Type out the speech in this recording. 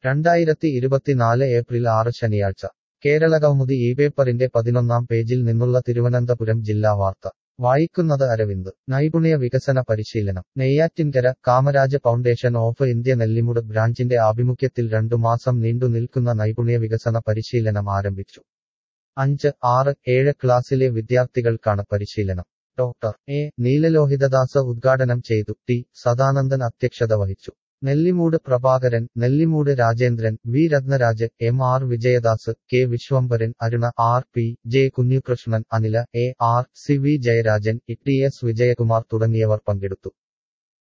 രണ്ടായിരത്തി ഇരുപത്തിനാല് ഏപ്രിൽ ആറ് ശനിയാഴ്ച കേരളകൗമുദി ഈ പേപ്പറിന്റെ പതിനൊന്നാം പേജിൽ നിന്നുള്ള തിരുവനന്തപുരം ജില്ലാ വാർത്ത വായിക്കുന്നത് അരവിന്ദ് നൈപുണ്യ വികസന പരിശീലനം Neyyattinkara Kamaraja foundation of India Nellimoodu ബ്രാഞ്ചിന്റെ ആഭിമുഖ്യത്തിൽ രണ്ടു മാസം നീണ്ടു നിൽക്കുന്ന നൈപുണ്യ വികസന പരിശീലനം ആരംഭിച്ചു അഞ്ച് ആറ് ഏഴ് ക്ലാസ്സിലെ വിദ്യാർത്ഥികൾക്കാണ് പരിശീലനം ഡോക്ടർ എ നീലലോഹിതദാസ് ഉദ്ഘാടനം ചെയ്തു ടി സദാനന്ദൻ അധ്യക്ഷത വഹിച്ചു Nellimoodu Prabhakaran Nellimoodu Rajendran V Ratnaraj M R Vijayadas K Viswambharan Aruna R P J Kunhikrishnan Anila A R C V Jayarajan T S Vijayakumar തുടങ്ങിയവർ പങ്കെടുത്തു